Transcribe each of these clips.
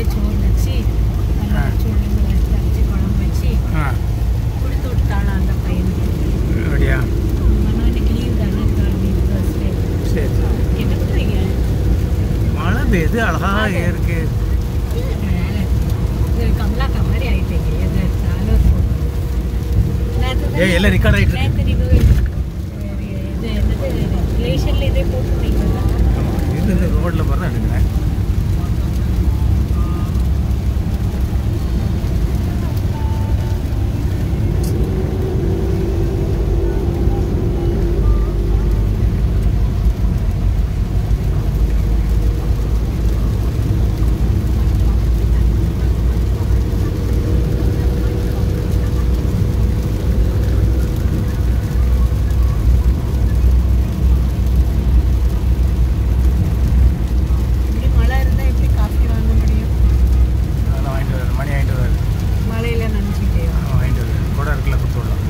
காலையிலே சோறு வச்சு நல்லா ஆ. சுள்ளுன்னு வச்சு அரைச்சி குழம்பு வச்சு ஆ கொடுத்து விட்டாளாம் அந்த பையனுக்கு அப்படியா ஆனால் இன்னைக்கு லீவ் தானே தேர்ஸ்டே சரி சரி என்ன பண்ணுறீங்க மழை பெய்யுது அழகா இருக்கு கமலாக்கா மாதிரி ஆயிட்டீங்க எது எடுத்தாலும் ஒரு photo. நேத்து தான் ஏய், எல்லாம் record ஆயிட்டு இருக்கு. நேத்து நீங்க இது என்னது ரிலேஷன்ல இதே போட்டுருந்தீங்களா ஆமா, இது இந்த ரோட்ல போகிறதா எடுக்கிறேன் இப்படி மழை இருந்தா எப்படி காஃபி வாங்க முடியும் அதெல்லாம் வாங்கிட்டு வராது மணி வாங்கிட்டு வராது மழையில நினைச்சிட்டே அவன் வாங்கிட்டு வராது கூட இருக்குல்ல கொடுத்து விடலாம்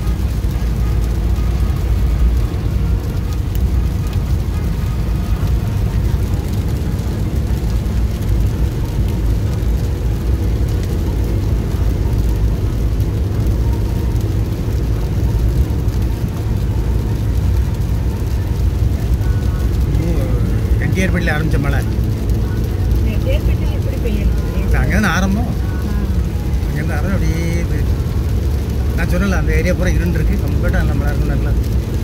ரெட்டியார்பட்டியில் ஆரம்பித்த மழை தேர்ப்பட்டில் எப்படி பெய்யறது அங்கே தான் ஆரம்பம் அங்கேருந்து ஆரம்பம் அப்படியே போயிடுச்சு நான் சொன்னல அந்த ஏரியா பூரா இருண்டு இருக்கு கம்ப்ளீட்டாக நல்லா மழை இருக்கும் நல்லா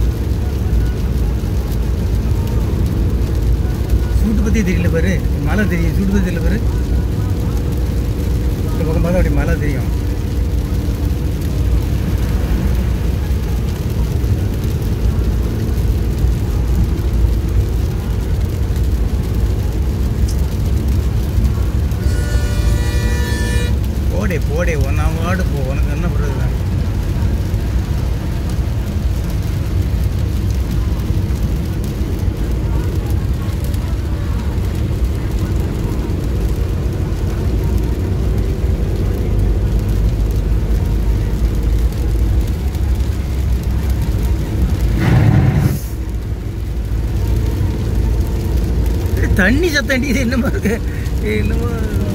சூட்டு பற்றி தெரியல பாரு மழை தெரியும் சூட்டு பற்றி தெரியல பாரு இந்த பக்கம் பார்த்தா அப்படி மழை தெரியும் போடே போடே ஒன்றா வார்டு போ உனக்கு என்ன பண்ணுறது தண்ணி சத்தம் அடிக்குது என்னமா இருக்கு என்னமோ